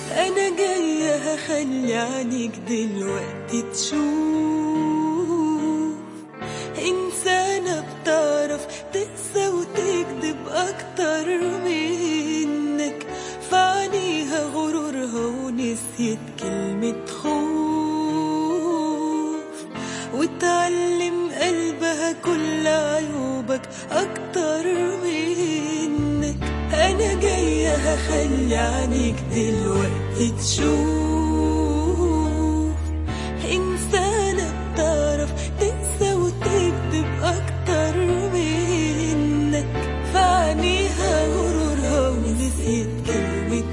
أنا جاية هخلي عينيك دلوقتي تشوف إنسانة بتعرف تقسى وتكذب أكتر منك فعنيها غرورها ونسيت كلمة خوف وتعلم قلبها كل عيوبك أكتر منك أنا جاية هخلي عينيك دلوقتي تشوف إنسانة بتعرف تقسى وتكذب أكتر منك فعنيها غرورها ونسيت كلمة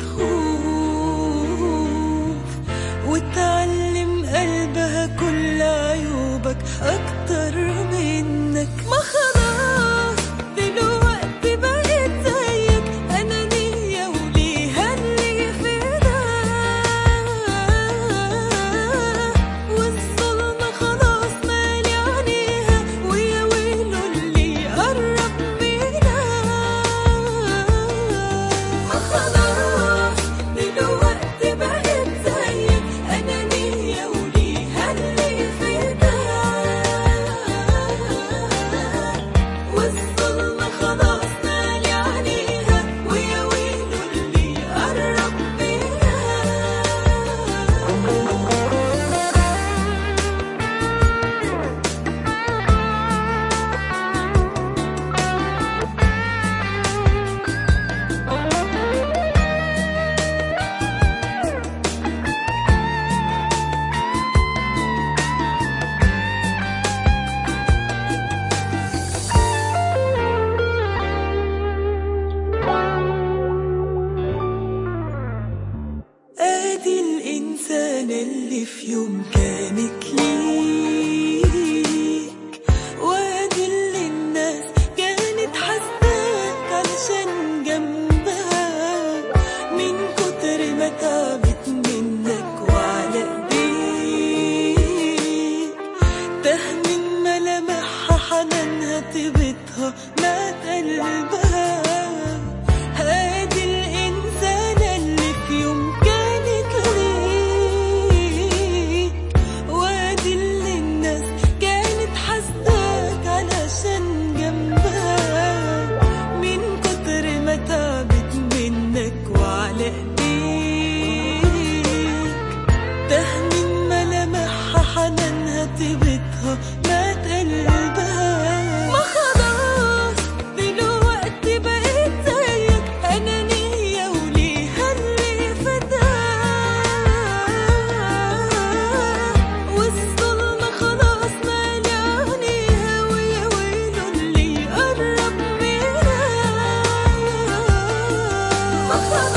خوف وتعلم قلبها كل عيوبك أكتر منك ما خلاص دلوقتي بقيت زيك أنانية وليها اللي في ده والظلمة خلاص مالي عينيها ويا ويله اللي قرب منها ما خلاص دلوقتي بقيت زيك أنانية وليها اللي في ده والظلمة خلاص مالي عينيها ويا ويله اللي قرب منها ادي الانسان اللي في يوم كانت ليك وادي اللي الناس كانت حاساك علشان جنبها من كتر ما تعبت منك وعلى ايديك تاه من ملامحها حنانها طيبتها مات قلبها هادي الإنسانة اللي في يوم كانت ليك وادي اللي الناس كانت حاسداك علشان جنبها من كتر ما تعبت منك وعلى ايديك تاه من ملامحها حنانها طيبتها مات قلبها ما خلاص دلوقتي بقيت زيك أنانية وليها اللي فداك والظلمة خلاص مالي عينيها ويا ويله اللي قرب منها ما خلاص